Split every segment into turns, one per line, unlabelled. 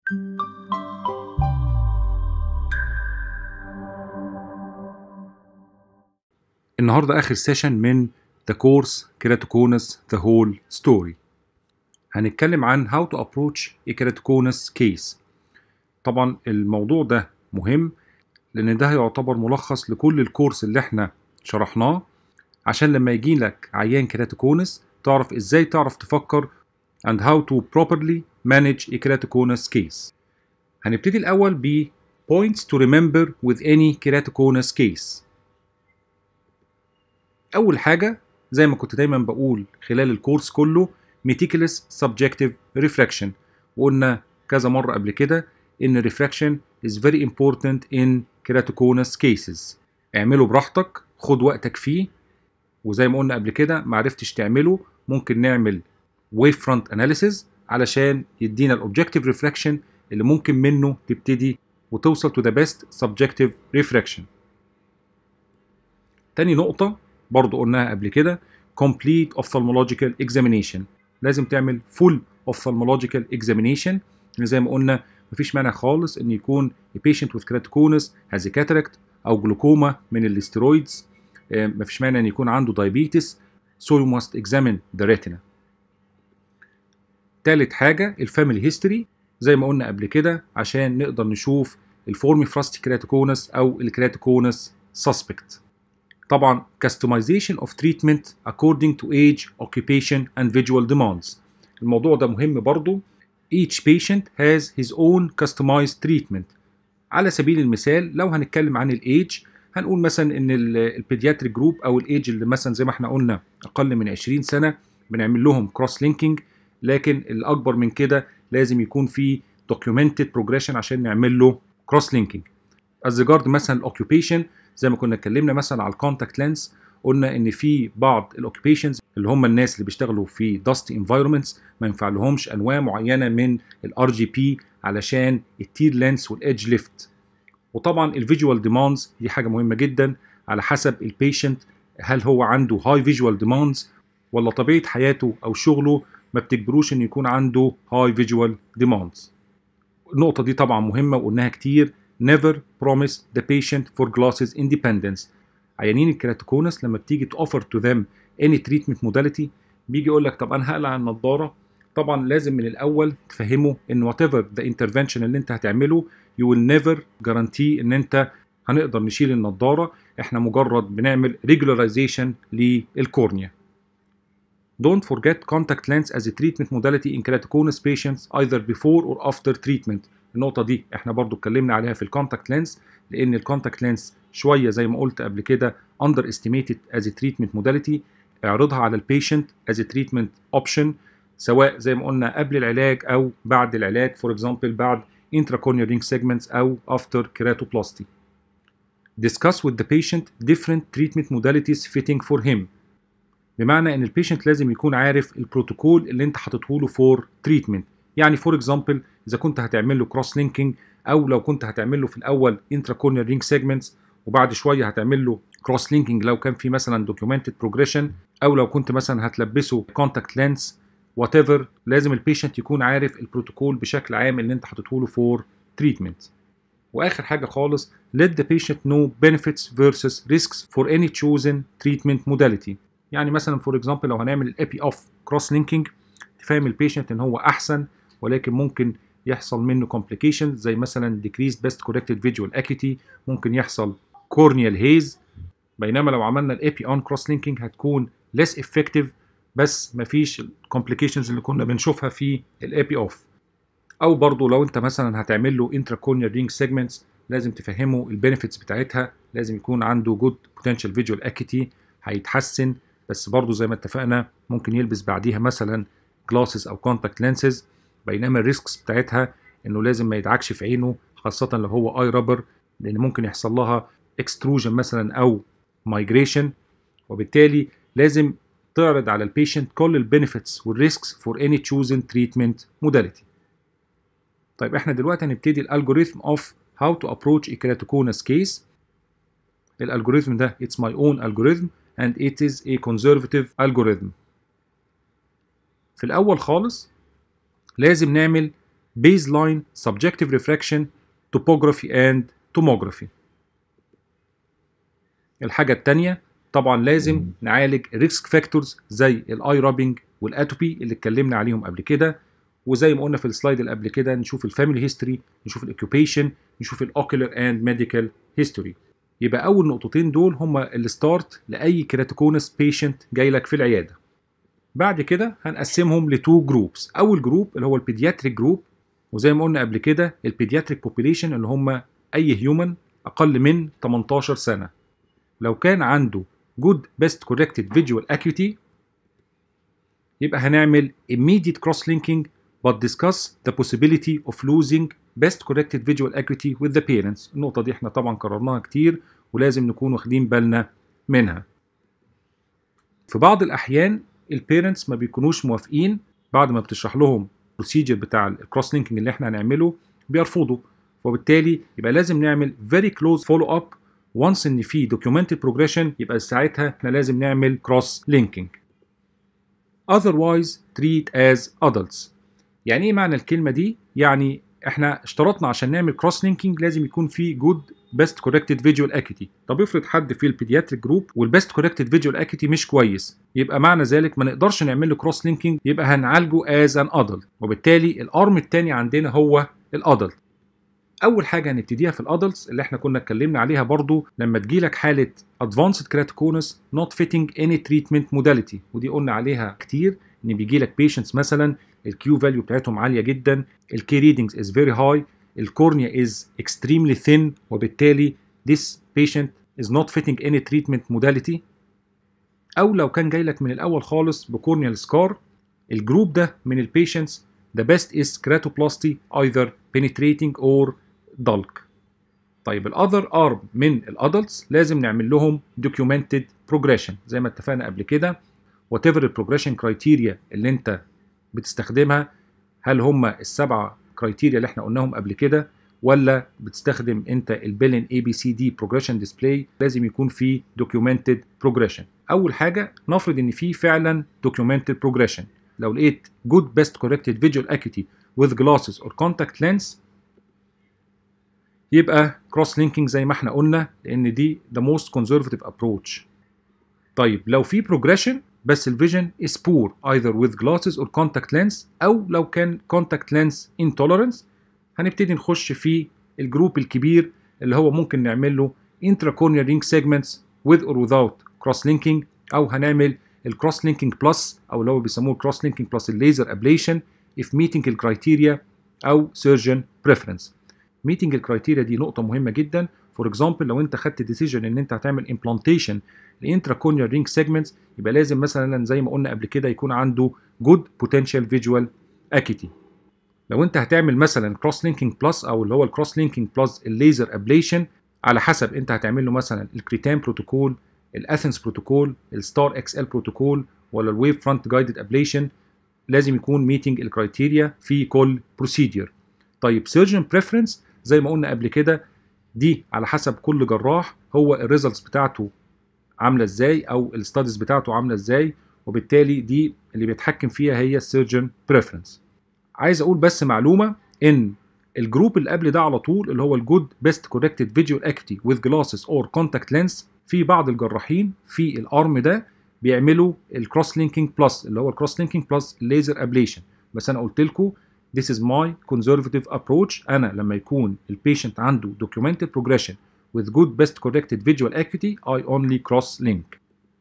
النهارده اخر سيشن من The Course Keratoconus The Whole Story هنتكلم عن how to approach a keratoconus case طبعا الموضوع ده مهم لان ده هيعتبر ملخص لكل الكورس اللي احنا شرحناه عشان لما يجي لك عيان كيراتوكونس تعرف ازاي تعرف تفكر and how to properly manage a keratoconus case هنبتدي الاول ب points to remember with any keratoconus case اول حاجه زي ما كنت دايما بقول خلال الكورس كله meticulous subjective refraction وقلنا كذا مره قبل كده ان refraction is very important in keratoconus cases اعمله براحتك خد وقتك فيه وزي ما قلنا قبل كده معرفتش تعمله ممكن نعمل wave front analysis علشان يدينا الاوبجكتيف ريفراكشن اللي ممكن منه تبتدي وتوصل to the best subjective refraction تاني نقطة برضو قلناها قبل كده complete ophthalmological examination لازم تعمل full ophthalmological examination زي ما قلنا مفيش مانع خالص ان يكون a patient with keratoconus has a cataract او جلوكوما من الاسترويدز مفيش مانع ان يكون عنده diabetes so you must examine the retina تالت حاجة الفاميلي هيستوري زي ما قلنا قبل كده عشان نقدر نشوف الفورمي فراستي كراتوكونس او الكراتوكونس suspect طبعا customization of treatment according to age, occupation and visual demands الموضوع ده مهم برضو each patient has his own customized treatment على سبيل المثال لو هنتكلم عن الايج هنقول مثلا ان البيدياتريك جروب او الايج اللي مثلا زي ما احنا قلنا اقل من 20 سنه بنعمل لهم كروس لينكينج لكن الاكبر من كده لازم يكون في documented progression عشان نعمل له كروس لينكينج as regard مثلا الاوكيوبيشن زي ما كنا اتكلمنا مثلا على الكونتاكت لينس قلنا ان في بعض الاوكيبيشنز اللي هم الناس اللي بيشتغلوا في داست انفايرمنتس ما ينفع لهمش انواع معينه من الار جي بي علشان التير لينس والايدج ليفت وطبعا الفيجوال ديماندز دي حاجه مهمه جدا على حسب البيشنت هل هو عنده هاي فيجوال ديماندز ولا طبيعه حياته او شغله ما بتجبروش ان يكون عنده هاي فيجوال ديماندز النقطه دي طبعا مهمه وقلناها كتير never promise the patient for glasses independence عيانين الكراتوكونس لما بتيجي تoffer to them any treatment modality بيجي يقول لك طب انا هقلع النضاره طبعا لازم من الاول تفهمه ان whatever the intervention اللي انت هتعمله you will never guarantee ان انت هنقدر نشيل النضاره احنا مجرد بنعمل regularization للكورنيا Don't forget contact lens as a treatment modality in keratoconus patients either before or after treatment. النقطة دي احنا برضو اتكلمنا عليها في الكونتاكت لينس لأن الكونتاكت لينس شوية زي ما قلت قبل كده under estimated as a treatment modality اعرضها على البيشنت as a treatment option سواء زي ما قلنا قبل العلاج أو بعد العلاج for example بعد intracorneal ring segments أو after keratoplasty. Discuss with the patient different treatment modalities fitting for him. بمعنى ان البيشنت لازم يكون عارف البروتوكول اللي انت حاططه له فور تريتمنت يعني فور اكزامبل اذا كنت هتعمل له كروس لينكينج او لو كنت هتعمل له في الاول انتراكورنيال رينج سيجمنتس وبعد شويه هتعمل له كروس لينكينج لو كان في مثلا دوكيومنتد بروجريشن او لو كنت مثلا هتلبسه كونتاكت لينس وات ايفر لازم البيشنت يكون عارف البروتوكول بشكل عام اللي انت حاططه له فور تريتمنت واخر حاجه خالص let the patient know benefits versus risks for any chosen treatment modality يعني مثلا فور اكزامبل لو هنعمل الابي اوف كروس لينكينج تفهم البيشنت ان هو احسن ولكن ممكن يحصل منه complications زي مثلا decreased best corrected visual acuity ممكن يحصل corneal haze بينما لو عملنا الابي اون كروس لينكينج هتكون less effective بس مفيش complications اللي كنا بنشوفها في الابي اوف او برضو لو انت مثلا هتعمل له intracorneal ring segments لازم تفهمه البنفيتس بتاعتها لازم يكون عنده good potential visual acuity هيتحسن بس برضو زي ما اتفقنا ممكن يلبس بعديها مثلا جلاسز او كونتاكت لينسز بينما الريسكس بتاعتها انه لازم ما يدعكش في عينه خاصة لو هو اي رابر لان ممكن يحصل لها اكستروجن مثلا او مايجريشن وبالتالي لازم تعرض على البيشنت كل البنفيتس والريسكس فور اني تشوزن تريتمنت موداليتي طيب احنا دلوقتي هنبتدي الالجوريثم اوف هاو تو ابروتش a keratoconus كيس الالجوريثم ده it's my own algorithm and it is a conservative algorithm في الأول خالص لازم نعمل baseline subjective refraction topography and tomography الحاجة التانية طبعا لازم نعالج ريسك فاكتورز زي الاي رابنج والاتوبي اللي اتكلمنا عليهم قبل كده وزي ما قلنا في السلايد اللي قبل كده نشوف الفاميلي هيستوري نشوف الاوكيوبيشن نشوف الاوكيولر اند ميديكال هيستوري يبقى اول نقطتين دول هما الستارت لاي كيراتوكونس بيشنت جاي لك في العياده بعد كده هنقسمهم لتو جروبس اول جروب اللي هو البيدياتريك جروب وزي ما قلنا قبل كده البيدياتريك بوبيليشن اللي هم اي هيومن اقل من 18 سنه لو كان عنده good best corrected visual acuity يبقى هنعمل immediate cross linking but discuss the possibility of losing best corrected visual acuity with the parents النقطة دي احنا طبعا كررناها كتير ولازم نكون واخدين بالنا منها في بعض الأحيان البيرنتس ما بيكونوش موافقين بعد ما بتشرح لهم البروسيجر بتاع الكروس لينكينج اللي احنا هنعمله بيرفضوا وبالتالي يبقى لازم نعمل very close follow up once ان في documented progression يبقى ساعتها احنا لازم نعمل cross linking otherwise treat as adults يعني ايه معنى الكلمه دي يعني احنا اشترطنا عشان نعمل كروس لينكينج لازم يكون في جود بيست كوركتد فيجوال اكيتي طب افرض حد في البيدياتريك جروب والبيست كوركتد فيجوال اكيتي مش كويس يبقى معنى ذلك ما نقدرش نعمل له كروس لينكينج يبقى هنعالجه از ان ادلت وبالتالي الارم الثاني عندنا هو الادلت اول حاجه هنبتديها في الادلتس اللي احنا كنا اتكلمنا عليها برضو لما تجيلك حاله advanced keratoconus not fitting any treatment modality ودي قلنا عليها كتير ان بيجي لك patients مثلا الكيو فاليو بتاعتهم عاليه جدا الكي ريدنجز از فيري هاي الكورنيا از extremely thin وبالتالي this patient is not fitting any treatment modality او لو كان جاي لك من الاول خالص بكورنيال سكار الجروب ده من البيشنتس the best is keratoplasty either penetrating or دلك طيب الاذر ارم من الادلتس لازم نعمل لهم documented progression زي ما اتفقنا قبل كده whatever البروجريشن كرايتيريا اللي انت بتستخدمها هل هم السبعه كرايتيريا اللي احنا قلناهم قبل كده ولا بتستخدم انت البيلن اي بي سي دي بروجريشن ديسبلاي لازم يكون في documented progression اول حاجه نفرض ان في فعلا documented progression لو لقيت good best corrected visual acuity with glasses or contact lens يبقى كروس لينكينج زي ما احنا قلنا لان دي the most conservative approach طيب لو في progression بس الفيجن is poor either with glasses or contact lens او لو كان contact lens intolerance هنبتدي نخش في الجروب الكبير اللي هو ممكن نعمل له intracorneal ring segments with or without cross linking او هنعمل الكروس لينكينج بلس او اللي هو بيسموه الكروس لينكينج بلس الليزر ابليشن if meeting الكرايتيريا او surgeon preference ميتنج الكرايتيريا دي نقطه مهمه جدا فور اكزامبل لو انت خدت ديسيجن ان انت هتعمل امبلانتيشن لانتراكونيال رينج سيجمنتس يبقى لازم مثلا زي ما قلنا قبل كده يكون عنده جود بوتنشال فيجوال اكيتي لو انت هتعمل مثلا كروس لينكينج بلس او اللي هو الكروس لينكينج بلس الليزر ابليشن على حسب انت هتعمل له مثلا الكريتان بروتوكول الاثنس بروتوكول الستار اكس ال بروتوكول ولا الويف فرونت جايدد ابليشن لازم يكون ميتنج الكرايتيريا في كل بروسيدير طيب سيرجن بريفرنس زي ما قلنا قبل كده دي على حسب كل جراح هو الريزلتس بتاعته عامله ازاي او الستاديز بتاعته عامله ازاي وبالتالي دي اللي بيتحكم فيها هي السيرجن بريفرنس عايز اقول بس معلومه ان الجروب اللي قبل ده على طول اللي هو الجود بيست كوركتد فيجوال اكتي وذ جلاسز اور كونتاكت لينس في بعض الجراحين في الارم ده بيعملوا الكروس لينكينج بلس اللي هو الكروس لينكينج بلس ليزر ابليشن بس انا قلت لكم this is my conservative approach انا لما يكون البيشنت عنده documented progression with good best corrected visual acuity I only cross link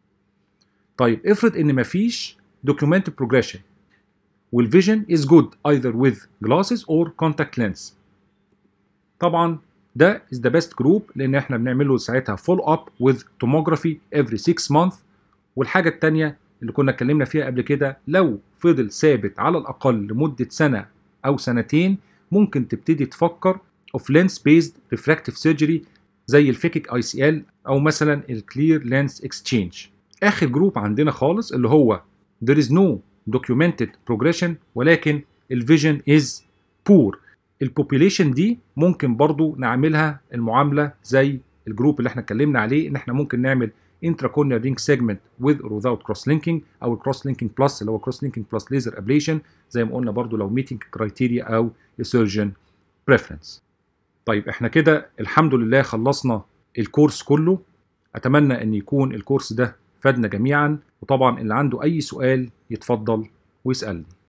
طيب افرض ان مفيش documented progression والفيجن is good either with glasses or contact lens طبعا ده is the best group لان احنا بنعمله ساعتها follow up with tomography every 6 months والحاجة التانية اللي كنا اتكلمنا فيها قبل كده لو فضل ثابت على الأقل لمدة سنة أو سنتين ممكن تبتدي تفكر of lens based refractive surgery زي الفيكيك اي سي ال أو مثلا الكلير لينس اكسشينج آخر جروب عندنا خالص اللي هو there is no documented progression ولكن الفيجن is poor البوبيليشن دي ممكن برضو نعملها المعاملة زي الجروب اللي احنا اتكلمنا عليه ان احنا ممكن نعمل intracorneal ring segment with or without cross linking او الكروس لينكينج بلس اللي هو كروس لينكينج بلس ليزر ابليشن زي ما قلنا برضو لو ميتنج كرايتيريا او سيرجن بريفرنس طيب احنا كده الحمد لله خلصنا الكورس كله اتمنى ان يكون الكورس ده فادنا جميعا وطبعا اللي عنده اي سؤال يتفضل ويسالني